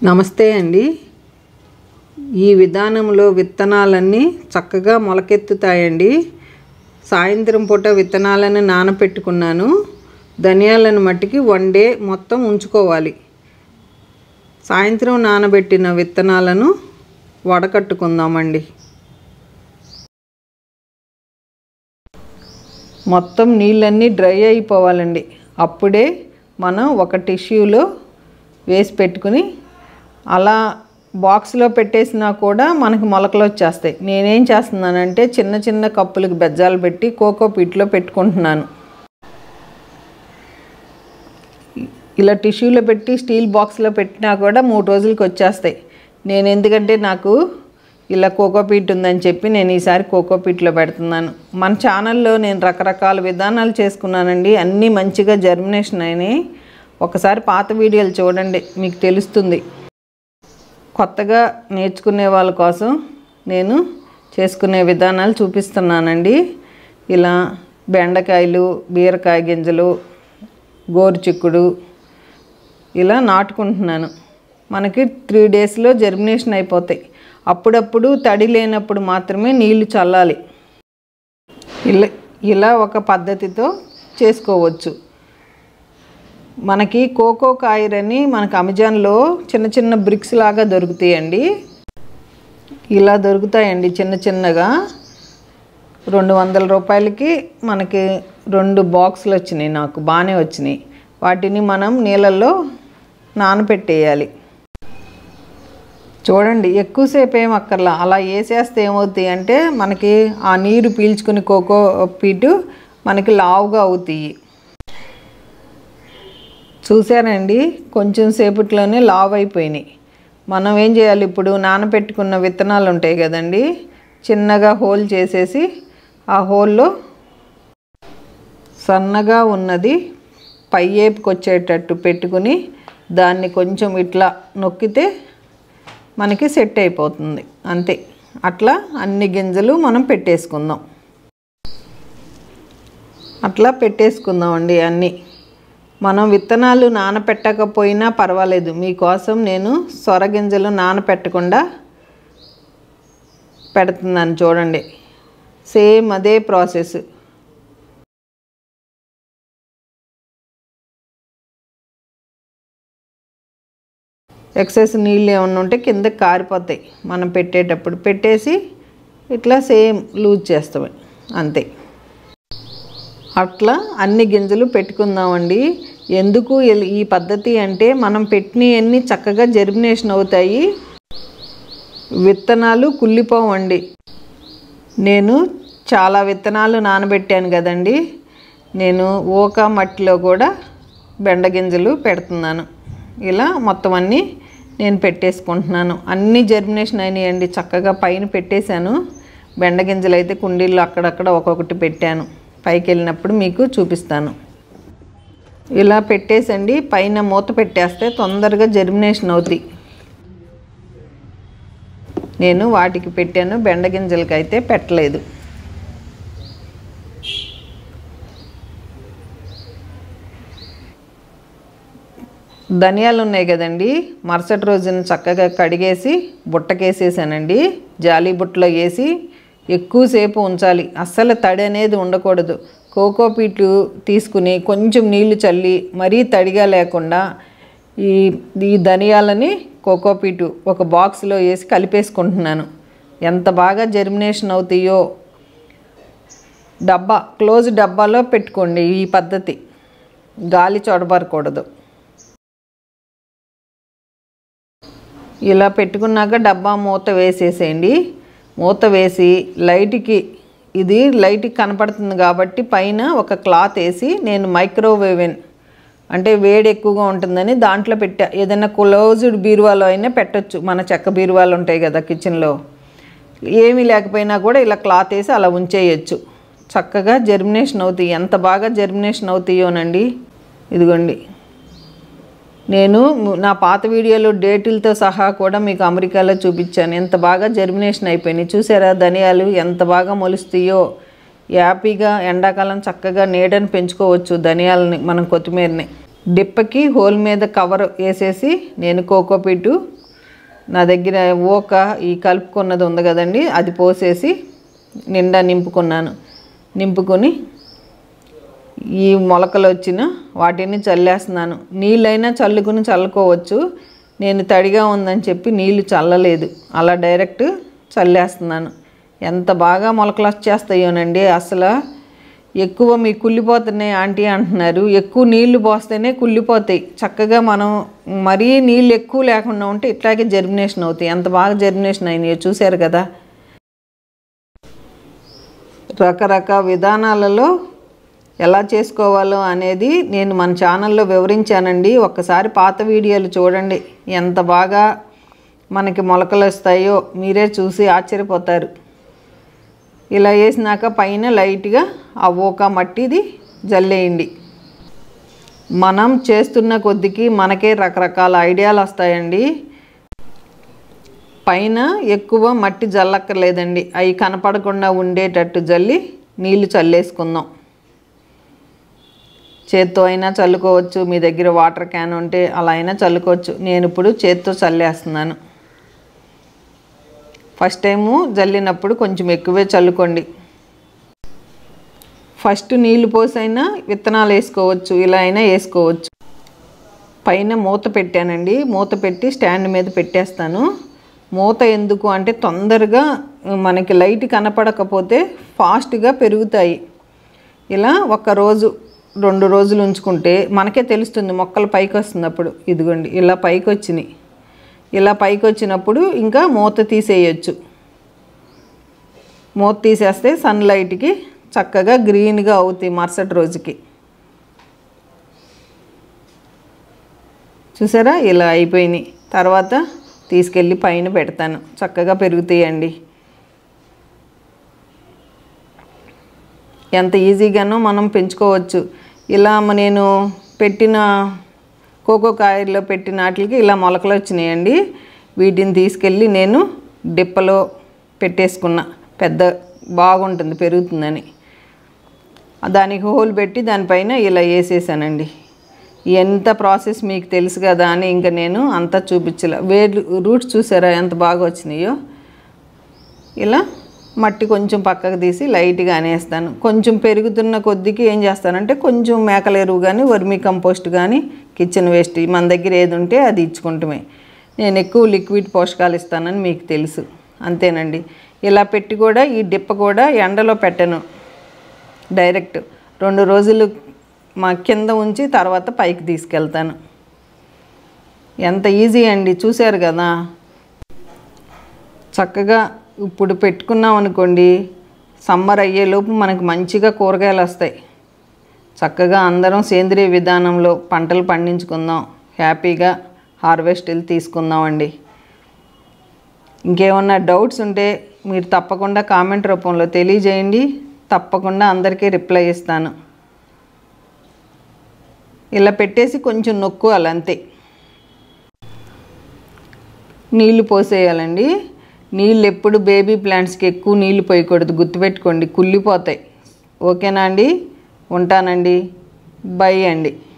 నమస్తే అండి ఈ విధానంలో విత్తనాలన్నీ చక్కగా మొలకెత్తుతాయండి సాయంత్రం పూట విత్తనాలను నానపెట్టుకున్నాను ధనియాలను మట్టికి వన్ డే మొత్తం ఉంచుకోవాలి సాయంత్రం నానబెట్టిన విత్తనాలను వడకట్టుకుందామండి మొత్తం నీళ్ళన్నీ డ్రై అయిపోవాలండి అప్పుడే మనం ఒక టిష్యూలో వేసి పెట్టుకుని అలా బాక్స్లో పెట్టేసినా కూడా మనకి మొలకలు వచ్చేస్తాయి నేనేం చేస్తున్నానంటే చిన్న చిన్న కప్పులకు బెజ్జాలు పెట్టి కోకో పీట్లో పెట్టుకుంటున్నాను ఇలా టిష్యూలో పెట్టి స్టీల్ బాక్స్లో పెట్టినా కూడా మూడు రోజులకి వచ్చేస్తాయి నేను ఎందుకంటే నాకు ఇలా కోకోపీట్ ఉందని చెప్పి నేను ఈసారి కోకోపీట్లో పెడుతున్నాను మన ఛానల్లో నేను రకరకాల విధానాలు చేసుకున్నానండి అన్నీ మంచిగా జర్మినేషన్ అయినాయి ఒకసారి పాత వీడియోలు చూడండి మీకు తెలుస్తుంది కొత్తగా నేర్చుకునే వాళ్ళ కోసం నేను చేసుకునే విధానాలు చూపిస్తున్నానండి ఇలా బెండకాయలు బీరకాయ గింజలు గోరుచిక్కుడు ఇలా నాటుకుంటున్నాను మనకి త్రీ డేస్లో జర్మినేషన్ అయిపోతాయి అప్పుడప్పుడు తడి లేనప్పుడు మాత్రమే నీళ్లు చల్లాలి ఇలా ఇలా ఒక పద్ధతితో చేసుకోవచ్చు మనకి కోకో కాయర్ అని మనకి అమెజాన్లో చిన్న చిన్న బ్రిక్స్ లాగా దొరుకుతాయండి ఇలా దొరుకుతాయండి చిన్న చిన్నగా రెండు వందల రూపాయలకి మనకి రెండు బాక్సులు వచ్చినాయి నాకు బాగానే వచ్చినాయి వాటిని మనం నీళ్ళల్లో నానపెట్టేయాలి చూడండి ఎక్కువసేపు ఏం అక్కర్లా అలా వేసేస్తే ఏమవుతాయి అంటే మనకి ఆ నీరు పీల్చుకుని కోకో పీటు మనకి లావుగా అవుతాయి చూసారండి కొంచెం సేపట్లోనే లావ్ అయిపోయినాయి మనం ఏం చేయాలి ఇప్పుడు నానబెట్టుకున్న విత్తనాలు ఉంటాయి కదండి చిన్నగా హోల్ చేసేసి ఆ హోల్లో సన్నగా ఉన్నది పై ఏపుకి వచ్చేటట్టు పెట్టుకుని దాన్ని కొంచెం ఇట్లా నొక్కితే మనకి సెట్ అయిపోతుంది అంతే అట్లా అన్ని గింజలు మనం పెట్టేసుకుందాం అట్లా పెట్టేసుకుందామండి అన్నీ మనం విత్తనాలు నానపెట్టకపోయినా పర్వాలేదు మీకోసం నేను సొర గింజలు నానపెట్టకుండా పెడుతున్నాను చూడండి సేమ్ అదే ప్రాసెస్ ఎక్సెస్ నీళ్ళు ఏమన్నా ఉంటే కింద కారిపోతాయి మనం పెట్టేటప్పుడు పెట్టేసి ఇట్లా సేమ్ లూజ్ చేస్తామే అంతే అట్లా అన్ని గింజలు పెట్టుకుందామండి ఎందుకు ఇల్- ఈ పద్ధతి అంటే మనం పెట్టినవన్నీ చక్కగా జర్మినేషన్ అవుతాయి విత్తనాలు కుళ్ళిపోవండి నేను చాలా విత్తనాలు నానబెట్టాను కదండి నేను ఓక మట్టిలో కూడా బెండ గింజలు పెడుతున్నాను ఇలా మొత్తం అన్నీ నేను పెట్టేసుకుంటున్నాను అన్నీ జర్మినేషన్ అయినాయండి చక్కగా పైన పెట్టేశాను బెండ గింజలు అయితే కుండీల్లో అక్కడక్కడ ఒక్కొక్కటి పెట్టాను పైకి వెళ్ళినప్పుడు మీకు చూపిస్తాను ఇలా పెట్టేసండి పైన మూత పెట్టేస్తే తొందరగా జర్మినేషన్ అవుతాయి నేను వాటికి పెట్టాను బెండ గింజలకి అయితే పెట్టలేదు ధనియాలు ఉన్నాయి కదండి మరుసటి రోజున చక్కగా కడిగేసి బుట్టకేసేసానండి జాలీ బుట్టలో వేసి ఎక్కువసేపు ఉంచాలి అస్సలు తడి అనేది ఉండకూడదు కోకో పీట్లు తీసుకుని కొంచెం నీళ్లు చల్లి మరీ తడిగా లేకుండా ఈ ఈ ధనియాలని కోకో పీటు ఒక బాక్స్లో వేసి కలిపేసుకుంటున్నాను ఎంత బాగా జర్మినేషన్ అవుతాయో డబ్బా క్లోజ్ డబ్బాలో పెట్టుకోండి ఈ పద్ధతి గాలి చొడబరకూడదు ఇలా పెట్టుకున్నాక డబ్బా మూత వేసేసేయండి మూత వేసి లైట్కి ఇది లైట్కి కనపడుతుంది కాబట్టి పైన ఒక క్లాత్ వేసి నేను మైక్రోవేవెన్ అంటే వేడి ఎక్కువగా ఉంటుందని దాంట్లో పెట్టా ఏదైనా క్లోజ్డ్ బీరువాలో అయినా పెట్టొచ్చు మన చెక్క బీరువాలు ఉంటాయి కదా కిచెన్లో ఏమీ లేకపోయినా కూడా ఇలా క్లాత్ వేసి అలా ఉంచేయచ్చు చక్కగా జర్మినేషన్ అవుతాయి ఎంత బాగా జర్మినేషన్ అవుతాయోనండి ఇదిగోండి నేను ము- నా పాత వీడియోలో డేటులతో సహా కూడా మీకు అమెరికాలో చూపించాను ఎంత బాగా జర్మినేషన్ అయిపోయినాయి చూసారా ధనియాలు ఎంత బాగా మొలుస్తాయో హ్యాపీగా ఎండాకాలం చక్కగా నీడని పెంచుకోవచ్చు ధనియాలని మనం కొత్తిమీరని డిప్పకి హోల్ మీద కవర్ వేసేసి నేను కోకోపీటు నా దగ్గర ఓక ఈ కలుపుకున్నది ఉంది కదండి అది పోసేసి నిండా నింపుకున్నాను నింపుకొని ఈ మొలకలు వచ్చిన వాటిని చల్లేస్తున్నాను నీళ్ళైనా చల్లుకుని చల్లుకోవచ్చు నేను తడిగా ఉందని చెప్పి నీళ్ళు చల్లలేదు అలా డైరెక్ట్ చల్లేస్తున్నాను ఎంత బాగా మొలకలు వచ్చేస్తాయోనండి అసలు ఎక్కువ మీ కుళ్ళిపోతున్నాయి ఆంటీ అంటున్నారు ఎక్కువ నీళ్లు పోస్తేనే కుళ్ళిపోతాయి చక్కగా మనం మరీ నీళ్ళు ఎక్కువ లేకుండా ఉంటే ఇట్లాగే జర్మినేషన్ అవుతాయి ఎంత బాగా జర్మినేషన్ అయినాయో చూశారు కదా రకరకాల విధానాలలో ఎలా చేసుకోవాలో అనేది నేను మన ఛానల్లో వివరించానండి ఒక్కసారి పాత వీడియోలు చూడండి ఎంత బాగా మనకి మొలకలు వస్తాయో మీరే చూసి ఆశ్చర్యపోతారు ఇలా వేసినాక పైన లైట్గా ఆ ఊక మట్టిది జల్లేయండి మనం చేస్తున్న కొద్దికి మనకే రకరకాల ఐడియాలు వస్తాయండి పైన ఎక్కువ మట్టి జల్లక్కర్లేదండి అవి కనపడకుండా ఉండేటట్టు జల్లి నీళ్లు చల్లేసుకుందాం చేత్తో అయినా చల్లుకోవచ్చు మీ దగ్గర వాటర్ క్యాన్ ఉంటే అలా అయినా చల్లుకోవచ్చు నేను ఇప్పుడు చేత్తో చల్లేస్తున్నాను ఫస్ట్ టైము జల్లినప్పుడు కొంచెం ఎక్కువే చల్లుకోండి ఫస్ట్ నీళ్లు పోసైనా విత్తనాలు వేసుకోవచ్చు ఇలా అయినా వేసుకోవచ్చు పైన మూత పెట్టానండి మూత పెట్టి స్టాండ్ మీద పెట్టేస్తాను మూత ఎందుకు అంటే తొందరగా మనకి లైట్ కనపడకపోతే ఫాస్ట్గా పెరుగుతాయి ఇలా ఒక రోజు రెండు రోజులు ఉంచుకుంటే మనకే తెలుస్తుంది మొక్కలు పైకి వస్తున్నప్పుడు ఇదిగోండి ఇలా పైకి వచ్చినాయి ఇలా పైకి వచ్చినప్పుడు ఇంకా మూత తీసేయచ్చు మూత తీసేస్తే సన్లైట్కి చక్కగా గ్రీన్గా అవుతాయి మరుసటి రోజుకి చూసారా ఇలా అయిపోయినాయి తర్వాత తీసుకెళ్ళి పైన పెడతాను చక్కగా పెరుగుతాయండి ఎంత ఈజీగానో మనం పెంచుకోవచ్చు ఇలా మ- నేను పెట్టిన కోకో కాయల్లో పెట్టిన వాటికి ఇలా మొలకలు వచ్చినాయండి వీటిని తీసుకెళ్ళి నేను డిప్పలో పెట్టేసుకున్నా పెద్ద బాగుంటుంది పెరుగుతుందని దానికి హోల్ పెట్టి దానిపైన ఇలా వేసేసానండి ఎంత ప్రాసెస్ మీకు తెలుసు కదా అని ఇంకా నేను అంతా చూపించలే వేర్లు రూట్స్ చూసారా ఎంత బాగా వచ్చినాయో ఇలా మట్టి కొంచెం పక్కకు తీసి లైట్గా అనేస్తాను కొంచెం పెరుగుతున్న కొద్దికి ఏం చేస్తానంటే కొంచెం మేకల ఎరువు కానీ వర్మీ కంపోస్ట్ కానీ కిచెన్ వేస్ట్ మన దగ్గర ఏది ఉంటే అది ఇచ్చుకుంటమే నేను ఎక్కువ లిక్విడ్ పోషకాలు ఇస్తానని మీకు తెలుసు అంతేనండి ఇలా పెట్టి కూడా ఈ డిప్ప కూడా ఎండలో పెట్టను డైరెక్ట్ రెండు రోజులు మా కింద ఉంచి తర్వాత పైకి తీసుకెళ్తాను ఎంత ఈజీ అండి చూశారు కదా చక్కగా ఇప్పుడు పెట్టుకున్నాం అనుకోండి సమ్మర్ అయ్యేలోపు మనకు మంచిగా కూరగాయలు వస్తాయి చక్కగా అందరం సేంద్రియ విధానంలో పంటలు పండించుకుందాం హ్యాపీగా హార్వెస్ట్లు తీసుకుందామండి ఇంకేమన్నా డౌట్స్ ఉంటే మీరు తప్పకుండా కామెంట్ రూపంలో తెలియజేయండి తప్పకుండా అందరికీ రిప్లై ఇస్తాను ఇలా పెట్టేసి కొంచెం నొక్కోవాలి అంతే నీళ్లు పోసేయాలండి నీళ్ళు ఎప్పుడు బేబీ ప్లాంట్స్కి ఎక్కువ నీళ్లు పోయకూడదు గుర్తుపెట్టుకోండి కుళ్ళిపోతాయి ఓకేనా అండి ఉంటానండి బై అండి